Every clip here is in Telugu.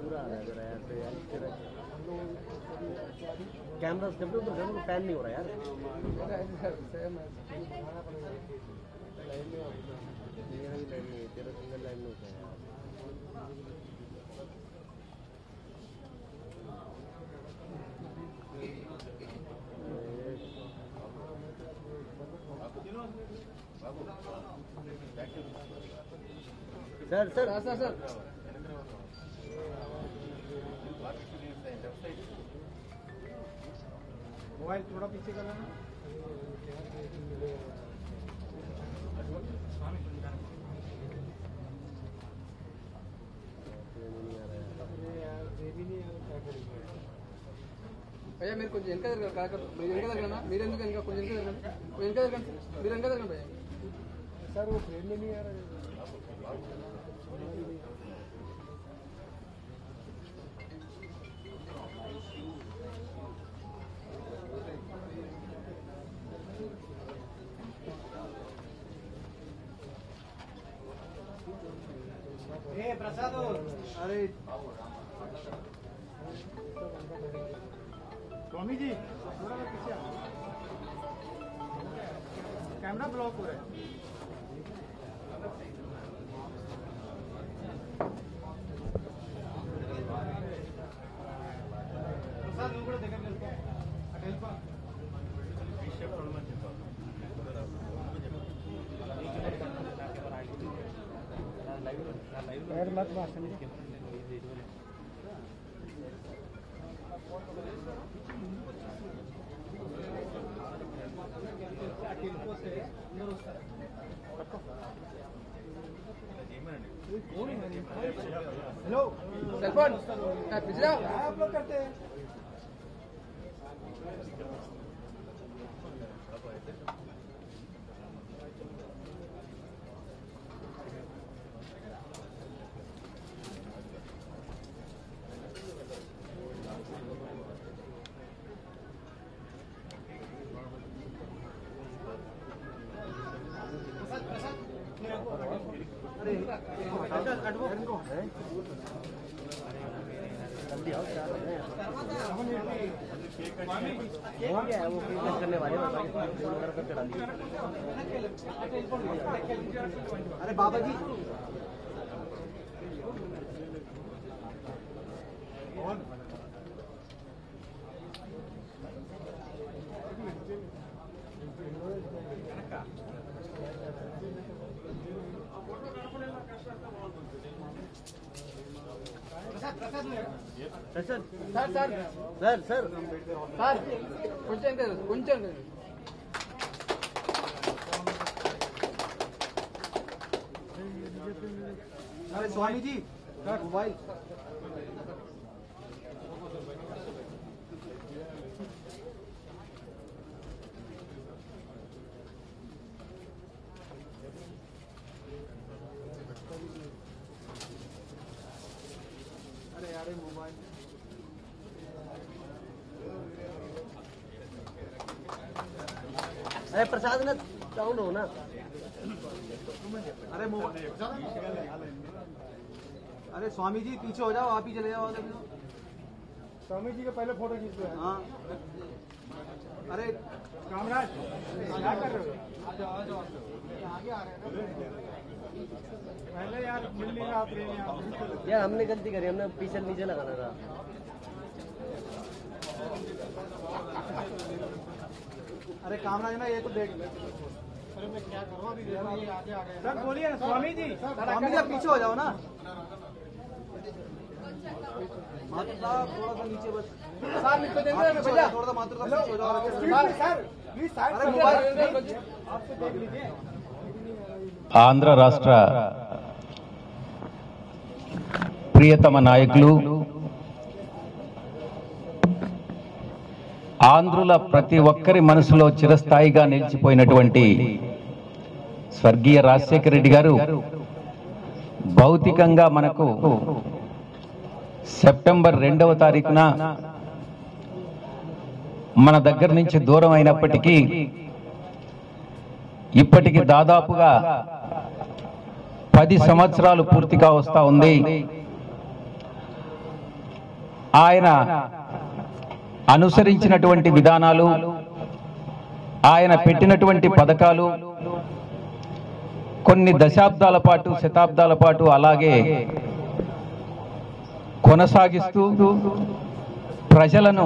पूरा आ रहा है जरा यार तो यार तेरा कैमरा कंप्यूटर तो जरूर पैन नहीं हो रहा यार मेरा भी लाइन नहीं है तेरा सिंगल लाइन में होता है यार sir sir sir sir mobile थोड़ा पीछे कर लेना భయ్యా మీరు కొంచెం వెనక జరగాలి కార్యకర్త మీరు వెనక జరగనా మీరు ఎందుకు వెనక కొంచెం వెనక జరగండి కొంచెం వెనక జరగండి మీరు వెనక జరగండి భయ్యా सर वो ट्रेन में नहीं आ रहा है ए प्रसाद अरे स्वामी जी थोड़ा सा पीछे आओ। कैमरा ब्लॉक हो रहा है ప్రసాద్ నువ్వు కూడా దగ్గర నిలుపో. అటు వెళ్ళిపో. पैर मत मार समझे हेलो సెల్ ఫోన్ పిచ్చిరా क्या आप लोग करते हैं जल्दी आओ चार बजे हैं। हो गया है वो फिल्म करने वाले हैं बाकी फिल्म वगैरह सब चढ़ा दी अरे बाबा जी sir sir sir sir sir sir sir కొంచెం వెనక జరగండి, కొంచెం వెనక జరగండి. अरे स्वामी जी मोबाइल अरे यार ये मोबाइल अरे प्रसाद ना डाउन हो ना अरे मोबाइल अरे स्वामी जी पीछे हो जाओ आप ही चले जाओ आगे स्वामी जी का पहले फोटो खींच लो हाँ अरे कामराज क्या कर रहे हो आगे आ रहे हैं पहले यार मिल नहीं रहा प्रेम यार यार हमने गलती करी हमने पीछे नीचे लगाना था अरे कामराज ना ये तो देख अरे मैं क्या करूँ अभी आगे आ गए सर बोलिए ना स्वामी जी स्वामी जी आप पीछे हो जाओ ना मात्र साहब थोड़ा सा नीचे बस సార్ మీకు కొంచెం వెనక జరగండి, पीछे हो భయ్యా. जाओ, थोड़ा सा मात्र सा पीछे हो जाओ సార్, अरे కొంచెం मोबाइल వెనక జరగండి, కొంచెం. आपसे देख लीजिए ఆంధ్ర రాష్ట్ర ప్రియతమ నాయకులు ఆంధ్రుల ప్రతి ఒక్కరి మనసులో చిరస్థాయిగా నిలిచిపోయినటువంటి స్వర్గీయ రాజశేఖర రెడ్డి గారు భౌతికంగా మనకు సెప్టెంబర్ రెండవ తారీఖున మన దగ్గర నుంచి దూరం అయినప్పటికీ ఇప్పటికి దాదాపుగా పది సంవత్సరాలు పూర్తిగా వస్తా ఉంది ఆయన అనుసరించినటువంటి విధానాలు ఆయన పెట్టినటువంటి పథకాలు కొన్ని దశాబ్దాల పాటు శతాబ్దాల పాటు అలాగే కొనసాగిస్తూ ప్రజలను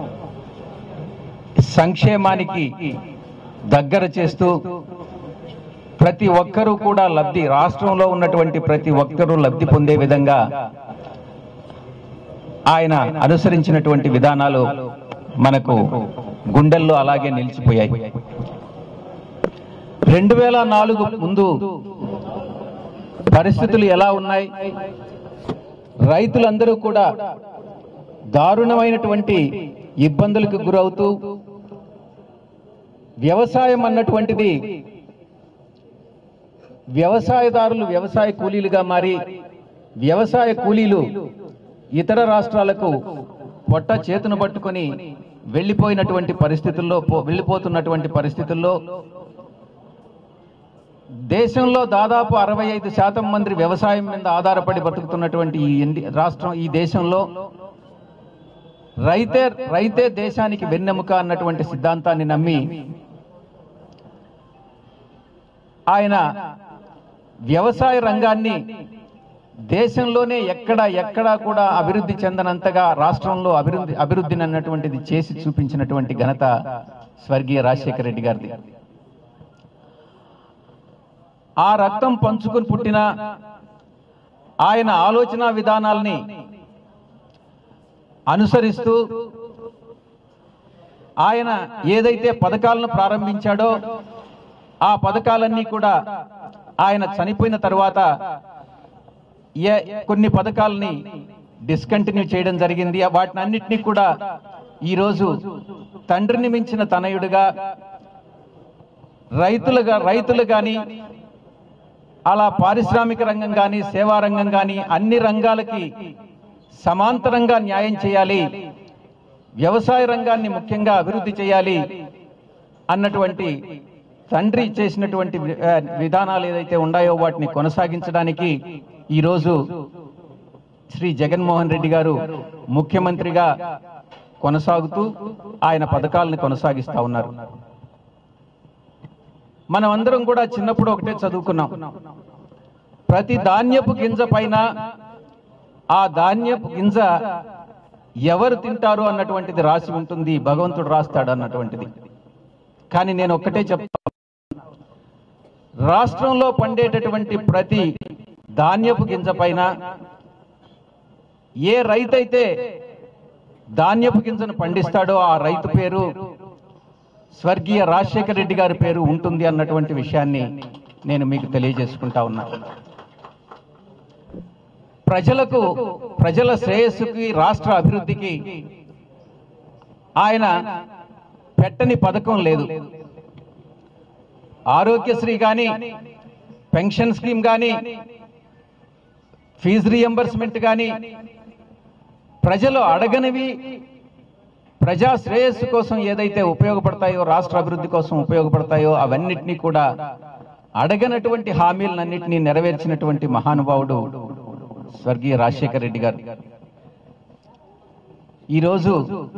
సంక్షేమానికి దగ్గర చేస్తూ ప్రతి ఒక్కరూ కూడా లబ్ధి రాష్ట్రంలో ఉన్నటువంటి ప్రతి ఒక్కరూ లబ్ధి పొందే విధంగా ఆయన అనుసరించినటువంటి విధానాలు మనకు గుండెల్లో అలాగే నిలిచిపోయాయి రెండు వేల నాలుగు ముందు పరిస్థితులు ఎలా ఉన్నాయి రైతులందరూ కూడా దారుణమైనటువంటి ఇబ్బందులకు గురవుతూ వ్యవసాయం అన్నటువంటిది వ్యవసాయదారులు వ్యవసాయ కూలీలుగా మారి వ్యవసాయ కూలీలు ఇతర రాష్ట్రాలకు పొట్ట చేతును పట్టుకొని వెళ్ళిపోయినటువంటి పరిస్థితుల్లో పో- వెళ్ళిపోతున్నటువంటి పరిస్థితుల్లో దేశంలో దాదాపు అరవై ఐదు శాతం మంది వ్యవసాయం మీద ఆధారపడి బతుకుతున్నటువంటి ఈ ఇండి- రాష్ట్రం ఈ దేశంలో రైతే రైతే దేశానికి వెన్నెముక అన్నటువంటి సిద్ధాంతాన్ని నమ్మి ఆయన వ్యవసాయ రంగాన్ని దేశంలోనే ఎక్కడ ఎక్కడా కూడా అభివృద్ధి చెందనంతగా రాష్ట్రంలో అభివృద్ధి అభివృద్ధిని అన్నటువంటిది చేసి చూపించినటువంటి ఘనత స్వర్గీయ రాజశేఖర రెడ్డి గారిది ఆ రక్తం పంచుకుని పుట్టిన ఆయన ఆలోచన విధానాల్ని అనుసరిస్తూ ఆయన ఏదైతే పథకాలను ప్రారంభించాడో ఆ పథకాలన్నీ కూడా ఆయన చనిపోయిన తర్వాత ఏ- కొన్ని పథకాలని డిస్కంటిన్యూ చేయడం జరిగింది వాటిని అన్నిటినీ కూడా ఈరోజు తండ్రిని మించిన తనయుడుగా రైతులుగా రైతులు కానీ అలా పారిశ్రామిక రంగం కానీ సేవా రంగం కానీ అన్ని రంగాలకి సమాంతరంగా న్యాయం చేయాలి వ్యవసాయ రంగాన్ని ముఖ్యంగా అభివృద్ధి చేయాలి అన్నటువంటి తండ్రి చేసినటువంటి వి- ఆ, విధానాలు ఏదైతే ఉన్నాయో వాటిని కొనసాగించడానికి ఈరోజు శ్రీ జగన్మోహన్ రెడ్డి గారు ముఖ్యమంత్రిగా కొనసాగుతూ ఆయన పథకాలను కొనసాగిస్తా ఉన్నారు మనం అందరం కూడా చిన్నప్పుడు ఒకటే చదువుకున్నాం ప్రతి ధాన్యపు గింజ పైన ఆ ధాన్యపు గింజ ఎవరు తింటారు అన్నటువంటిది రాసి ఉంటుంది భగవంతుడు రాస్తాడు అన్నటువంటిది కానీ నేను ఒక్కటే చెప్తా రాష్ట్రంలో పండేటటువంటి ప్రతి ధాన్యపు గింజ పైన ఏ రైతైతే ధాన్యపు గింజను పండిస్తాడో ఆ రైతు పేరు స్వర్గీయ రాజశేఖర రెడ్డి గారి పేరు ఉంటుంది అన్నటువంటి విషయాన్ని నేను మీకు తెలియజేసుకుంటా ఉన్నా ప్రజలకు ప్రజల శ్రేయస్సుకి రాష్ట్ర అభివృద్ధికి ఆయన పెట్టని పథకం లేదు ఆరోగ్యశ్రీ కానీ పెన్షన్ స్కీమ్ కానీ ఫీజు రియంబర్స్మెంట్ కానీ ప్రజలు అడగనివి ప్రజా శ్రేయస్సు కోసం ఏదైతే ఉపయోగపడతాయో రాష్ట్ర అభివృద్ధి కోసం ఉపయోగపడతాయో అవన్నిటినీ కూడా అడగనటువంటి హామీలన్నింటినీ నెరవేర్చినటువంటి మహానుభావుడు స్వర్గీయ రాజశేఖర రెడ్డి గారు ఈరోజు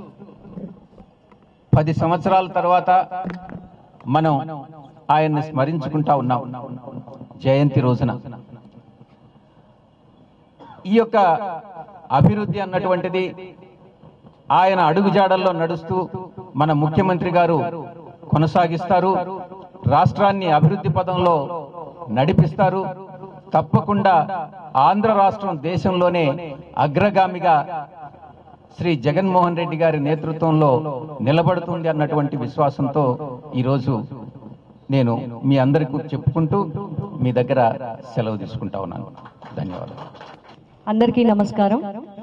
పది సంవత్సరాల తర్వాత మనం ఆయన్ని స్మరించుకుంటా ఉన్నాం జయంతి రోజున ఈ యొక్క అభివృద్ధి అన్నటువంటిది ఆయన అడుగుజాడల్లో నడుస్తూ మన ముఖ్యమంత్రి గారు కొనసాగిస్తారు రాష్ట్రాన్ని అభివృద్ధి పదంలో నడిపిస్తారు తప్పకుండా ఆంధ్ర రాష్ట్రం దేశంలోనే అగ్రగామిగా శ్రీ జగన్మోహన్ రెడ్డి గారి నేతృత్వంలో నిలబడుతుంది అన్నటువంటి విశ్వాసంతో ఈరోజు నేను మీ అందరికీ చెప్పుకుంటూ మీ దగ్గర సెలవు తీసుకుంటా ఉన్నాను ధన్యవాదాలు అందరికీ నమస్కారం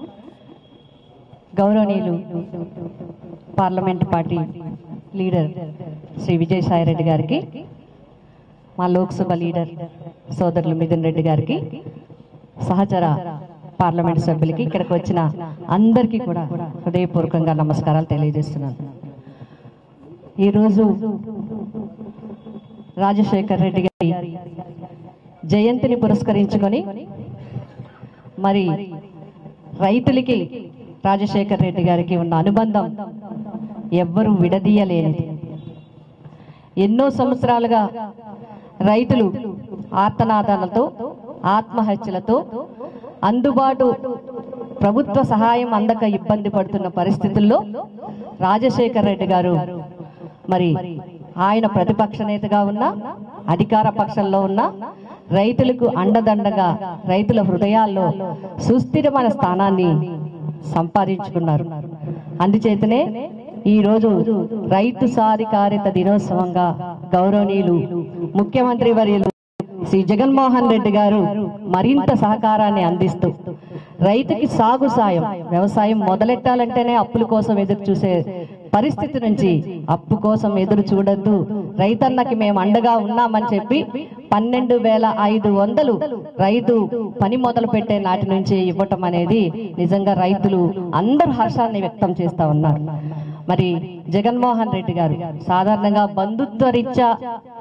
గౌరవనీయులు parliament party leader Shri Vijayasai Reddy గారికి మా లోక్సభ లీడర్ సోదరులు మిథున్ రెడ్డి గారికి సహచర పార్లమెంట్ సభ్యులకి ఇక్కడికి వచ్చిన అందరికీ కూడా హృదయపూర్వకంగా నమస్కారాలు తెలియజేస్తున్నాను ఈరోజు రాజశేఖర్ రెడ్డి గారి జయంతిని పురస్కరించుకొని మరి రైతులకి రాజశేఖర్ రెడ్డి గారికి ఉన్న అనుబంధం ఎవ్వరూ విడదీయలేనిది ఎన్నో సంవత్సరాలుగా రైతులు ఆర్తనాదాలతో ఆత్మహత్యలతో అందుబాటు ప్రభుత్వ సహాయం అందక ఇబ్బంది పడుతున్న పరిస్థితుల్లో రాజశేఖర్ రెడ్డి గారు మరి ఆయన ప్రతిపక్ష నేతగా ఉన్నా అధికార పక్షంలో ఉన్న రైతులకు అండదండగా రైతుల హృదయాల్లో సుస్థిరమైన స్థానాన్ని సంపాదించుకున్నారు అందుచేతనే ఈ రోజు రైతు సాధికారిత దినోత్సవంగా గౌరవనీయులు ముఖ్యమంత్రి వర్యులు శ్రీ జగన్మోహన్ రెడ్డి గారు మరింత సహకారాన్ని అందిస్తూ రైతుకి సాగు సాయం వ్యవసాయం మొదలెట్టాలంటేనే అప్పుల కోసం ఎదురు చూసే పరిస్థితి నుంచి అప్పు కోసం ఎదురు చూడొద్దు రైతన్నకి మేము అండగా ఉన్నామని చెప్పి పన్నెండు వేల ఐదు వందలు రైతు పని మొదలు పెట్టే నాటి నుంచి ఇవ్వటం అనేది నిజంగా రైతులు అందరూ హర్షాన్ని వ్యక్తం చేస్తా ఉన్నారు మరి జగన్మోహన్ రెడ్డి గారు సాధారణంగా బంధుత్వ రీత్యా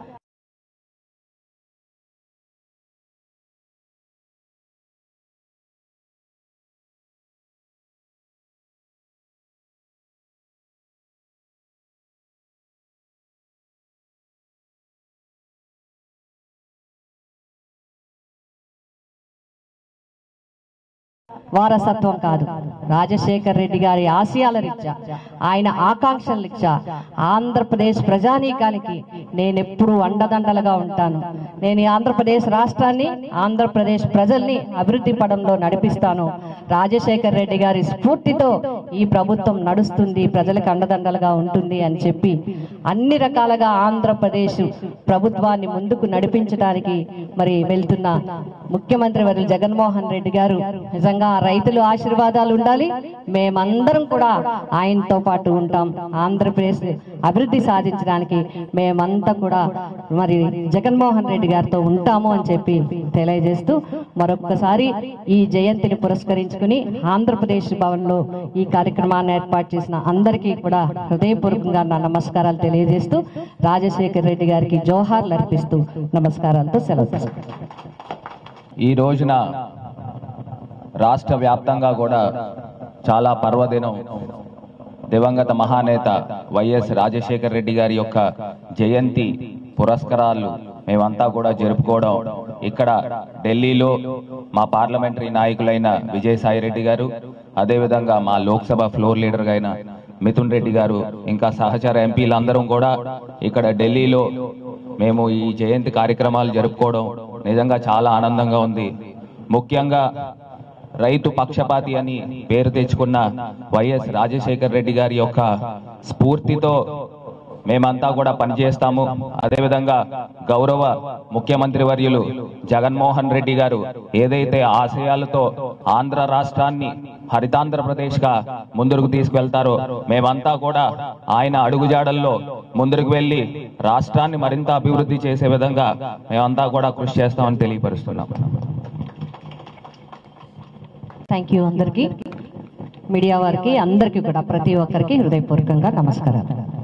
వారసత్వం కాదు రాజశేఖర్ రెడ్డి గారి ఆశయాల రీత్యా ఆయన ఆకాంక్షల రీత్యా ఆంధ్రప్రదేశ్ ప్రజానీకానికి నేను ఎప్పుడూ అండదండలుగా ఉంటాను నేను ఈ ఆంధ్రప్రదేశ్ రాష్ట్రాన్ని ఆంధ్రప్రదేశ్ ప్రజల్ని అభివృద్ధి పడంలో నడిపిస్తాను రాజశేఖర్ రెడ్డి గారి స్ఫూర్తితో ఈ ప్రభుత్వం నడుస్తుంది ప్రజలకు అండదండలుగా ఉంటుంది అని చెప్పి అన్ని రకాలుగా ఆంధ్రప్రదేశ్ ప్రభుత్వాన్ని ముందుకు నడిపించడానికి మరి వెళ్తున్న ముఖ్యమంత్రి వర్యులు జగన్మోహన్ రెడ్డి గారు నిజంగా ఆ రైతులు ఆశీర్వాదాలు ఉండాలి మేమందరం కూడా ఆయనతో పాటు ఉంటాం ఆంధ్రప్రదేశ్ అభివృద్ధి సాధించడానికి మేమంతా కూడా మరి జగన్మోహన్ రెడ్డి గారితో ఉంటాము అని చెప్పి తెలియజేస్తూ మరొక్కసారి ఈ జయంతిని పురస్కరించుకుని ఆంధ్రప్రదేశ్ భవన్లో ఈ కార్యక్రమాన్ని ఏర్పాటు చేసిన అందరికీ కూడా హృదయపూర్వకంగా నా నమస్కారాలు తెలియజేస్తూ రాజశేఖర్ రెడ్డి గారికి జోహార్లు అర్పిస్తూ నమస్కారాలతో సెలవు తీసుకుంటాను. ఈ రోజున రాష్ట్ర వ్యాప్తంగా కూడా చాలా పర్వదినం దివంగత మహానేత వైఎస్ రాజశేఖర్ రెడ్డి గారి యొక్క జయంతి పురస్కారాలు మేమంతా కూడా జరుపుకోవడం ఇక్కడ ఢిల్లీలో మా పార్లమెంటరీ నాయకులైన విజయసాయి రెడ్డి గారు అదేవిధంగా మా లోక్సభ ఫ్లోర్ లీడర్ అయిన మిథున్ రెడ్డి గారు ఇంకా సహచర ఎంపీలందరం కూడా ఇక్కడ ఢిల్లీలో మేము ఈ జయంతి కార్యక్రమాలు జరుపుకోవడం నిజంగా చాలా ఆనందంగా ఉంది ముఖ్యంగా రైతు పక్షపాతి అని పేరు తెచ్చుకున్న వైఎస్ రాజశేఖర్ రెడ్డి గారి యొక్క స్ఫూర్తితో మేమంతా కూడా పనిచేస్తాము అదేవిధంగా గౌరవ ముఖ్యమంత్రి వర్యులు జగన్మోహన్ రెడ్డి గారు ఏదైతే ఆశయాలతో ఆంధ్ర రాష్ట్రాన్ని హరితాంధ్రప్రదేశ్ గా ముందుకు తీసుకువెళ్తారో మేమంతా కూడా ఆయన అడుగుజాడల్లో ముందుకు వెళ్ళి రాష్ట్రాన్ని మరింత అభివృద్ధి చేసే విధంగా మేమంతా కూడా కృషి చేస్తామని తెలియపరుస్తున్నాం థ్యాంక్ యూ అందరికీ మీడియా వారికి అందరికీ కూడా ప్రతి ఒక్కరికి హృదయపూర్వకంగా నమస్కారాలు